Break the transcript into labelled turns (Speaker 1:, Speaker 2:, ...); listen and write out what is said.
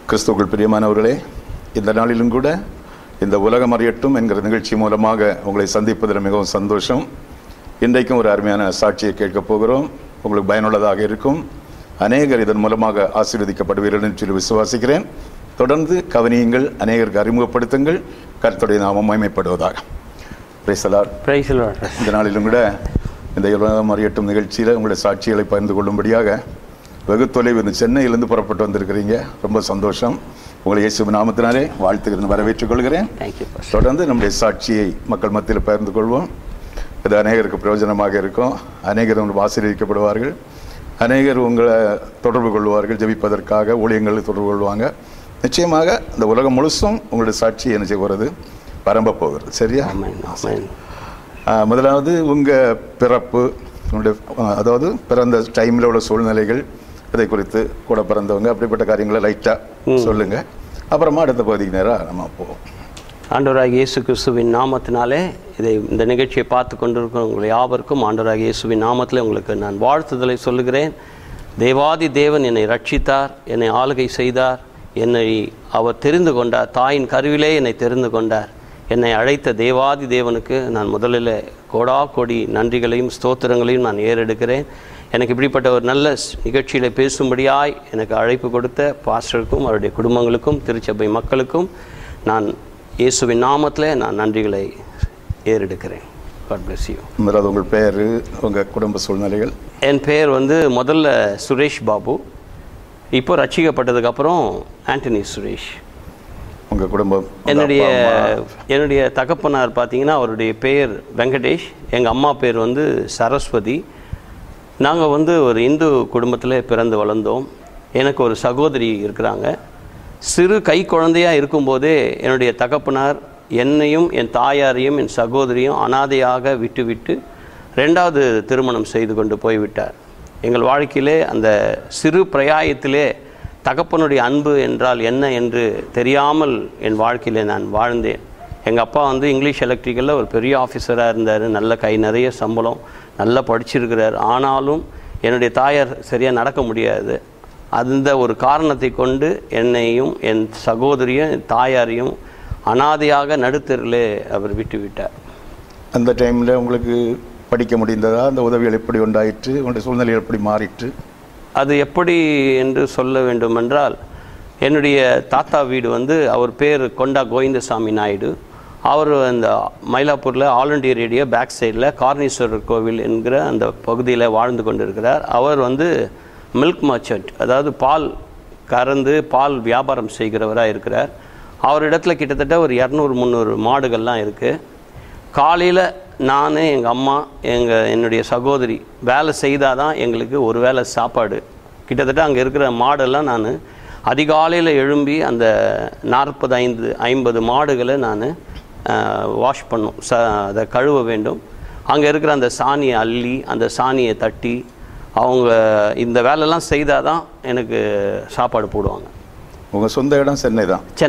Speaker 1: கிறிஸ்துவுக்குள் பிரியமானவர்களே இந்த நாளிலும் கூட இந்த உலகம் அறியட்டும் என்கிற நிகழ்ச்சி மூலமாக உங்களை சந்திப்பதில் மிகவும் சந்தோஷம் இன்றைக்கும் ஒரு அருமையான சாட்சியை கேட்கப் போகிறோம் உங்களுக்கு பயனுள்ளதாக இருக்கும் அநேகர் இதன் மூலமாக ஆசீர்வதிக்கப்படுவீர்கள் என்று சொல்லி விசுவாசிக்கிறேன் தொடர்ந்து கவனியுங்கள் அநேகருக்கு அறிமுகப்படுத்துங்கள் கர்த்தருடைய நாமம் மகிமைப்படுவதாக Praise the Lord.
Speaker 2: பிரைஸ்
Speaker 1: இந்த நாளிலும் கூட இந்த உலகம் அறியட்டும் நிகழ்ச்சியில் உங்களுடைய சாட்சிகளை பகிர்ந்து கொள்ளும்படியாக வெகு தொலைவு இந்த சென்னையிலிருந்து புறப்பட்டு வந்திருக்கிறீங்க ரொம்ப சந்தோஷம் உங்களை இயேசு நாமத்தினாலே வாழ்த்துக்கிறேன் வரவேற்றுக் கொள்கிறேன்
Speaker 2: தேங்க்யூ
Speaker 1: தொடர்ந்து நம்முடைய சாட்சியை மக்கள் மத்தியில் பகிர்ந்து கொள்வோம் இது அநேகருக்கு பிரயோஜனமாக இருக்கும் அநேகர் உங்களுக்கு ஆசீர்வதிக்கப்படுவார்கள் அநேகர் உங்களை தொடர்பு கொள்வார்கள் ஜெபிப்பதற்காக ஊழியங்களை தொடர்பு கொள்வாங்க நிச்சயமாக இந்த உலகம் முழுசும் உங்களுடைய சாட்சி என்ன செய்ய போகிறது பரம்ப போகிறது சரியா
Speaker 2: ஆமென் ஆமென்
Speaker 1: ஆ, முதலாவது உங்கள் பிறப்பு உங்களுடைய ஆ, அதாவது பிறந்த டைமில் உள்ள சூழ்நிலைகள் இதை குறித்து கூட பிறந்தவங்க அப்படிப்பட்ட காரியங்களை லைட்டாக சொல்லுங்கள் அப்புறமா அடுத்த பகுதிக்கு நேராக நம்ம போவோம்
Speaker 2: ஆண்டவராக இயேசு கிறிஸ்துவின் நாமத்தினாலே இதை இந்த நிகழ்ச்சியை பார்த்து கொண்டிருக்கிற உங்கள் யாவருக்கும் ஆண்டவராக இயேசுவின் நாமத்தில் உங்களுக்கு நான் வாழ்த்துதலை சொல்லுகிறேன் தேவாதி தேவன் என்னை ரட்சித்தார் என்னை ஆளுகை செய்தார் என்னை அவர் தெரிந்து கொண்டார் தாயின் கருவிலே என்னை தெரிந்து கொண்டார் என்னை அழைத்த தேவாதி தேவனுக்கு நான் முதலில் கோடா கோடி நன்றிகளையும் ஸ்தோத்திரங்களையும் நான் ஏறெடுக்கிறேன் எனக்கு இப்படிப்பட்ட ஒரு நல்ல ஸ்- நிகழ்ச்சியில் பேசும்படியாய் எனக்கு அழைப்பு கொடுத்த பாஸ்டருக்கும் அவருடைய குடும்பங்களுக்கும் திருச்சபை மக்களுக்கும் நான் இயேசுவின் நாமத்தில் நான் நன்றிகளை ஏறெடுக்கிறேன் God bless you
Speaker 1: முதலாவது உங்கள் பேர் உங்கள் குடும்ப சூழ்நிலைகள்
Speaker 2: என் பெயர் வந்து முதல்ல சுரேஷ் பாபு இப்போ ரட்சிக்கப்பட்டதுக்கப்புறம் ஆண்டனி சுரேஷ்
Speaker 1: உங்கள் குடும்பம் உங்க
Speaker 2: என்னுடைய
Speaker 1: அப்பா, அம்மா,
Speaker 2: என்னுடைய தகப்பனார் பார்த்தீங்கன்னா அவருடைய பெயர் வெங்கடேஷ் எங்கள் அம்மா பேர் வந்து சரஸ்வதி நாங்கள் வந்து ஒரு இந்து குடும்பத்தில் பிறந்து வளர்ந்தோம் எனக்கு ஒரு சகோதரி இருக்கிறாங்க சிறு கை குழந்தையா இருக்கும்போதே என்னுடைய தகப்பனார் என்னையும் என் தாயாரையும் என் சகோதரியும் அனாதையாக விட்டுவிட்டு ரெண்டாவது திருமணம் செய்து கொண்டு போய்விட்டார் எங்கள் வாழ்க்கையிலே அந்த சிறு பிரயாயத்திலே தகப்பனுடைய அன்பு என்றால் என்ன என்று தெரியாமல் என் வாழ்க்கையிலே நான் வாழ்ந்தேன் எங்கள் அப்பா வந்து இங்கிலீஷ் எலக்ட்ரிக்கலில் ஒரு பெரிய ஆஃபீஸராக இருந்தார் நல்ல கை நிறைய சம்பளம் நல்லா படிச்சிருக்கிறார் ஆனாலும் என்னுடைய தாயார் சரியாக நடக்க முடியாது அந்த ஒரு காரணத்தை கொண்டு என்னையும் என் சகோதரியும் என் தாயாரையும் அனாதையாக நடுத்தரிலே அவர் விட்டு விட்டார்
Speaker 1: அந்த டைமில் உங்களுக்கு படிக்க முடிந்ததா அந்த உதவிகள் எப்படி உண்டாயிற்று உங்களுடைய சூழ்நிலை எப்படி மாறிற்று
Speaker 2: அது எப்படி என்று சொல்ல வேண்டுமென்றால் என்னுடைய தாத்தா வீடு வந்து அவர் பேர் கொண்டா கோவிந்தசாமி நாயுடு அவர் அந்த மயிலாப்பூரில் ஆல் இண்டியா ரேடியோ பேக் சைடில் கார்னீஸ்வரர் கோவில் என்கிற அந்த பகுதியில் வாழ்ந்து கொண்டிருக்கிறார் அவர் வந்து மில்க் மர்ச்சன்ட் அதாவது பால் கறந்து பால் வியாபாரம் செய்கிறவராக இருக்கிறார் அவரிடத்துல கிட்டத்தட்ட ஒரு இரநூறு முந்நூறு மாடுகள்லாம் இருக்குது காலையில் நான் எங்கள் அம்மா எங்கள் என்னுடைய சகோதரி வேலை செய்தால் தான் எங்களுக்கு ஒரு வேளை சாப்பாடு கிட்டத்தட்ட அங்கே இருக்கிற மாடெல்லாம் நான் அதிகாலையில் எழும்பி அந்த நாற்பது ஐந்து ஐம்பது மாடுகளை நான் வாஷ் பண்ணும் ச அதை கழுவ வேண்டும் அங்கே இருக்கிற அந்த சாணியை அள்ளி அந்த சாணியை தட்டி அவங்க இந்த வேலைலாம் செய்தால் தான் எனக்கு சாப்பாடு போடுவாங்க
Speaker 1: உங்கள் சொந்த இடம் சென்னை தான்
Speaker 2: சென்னை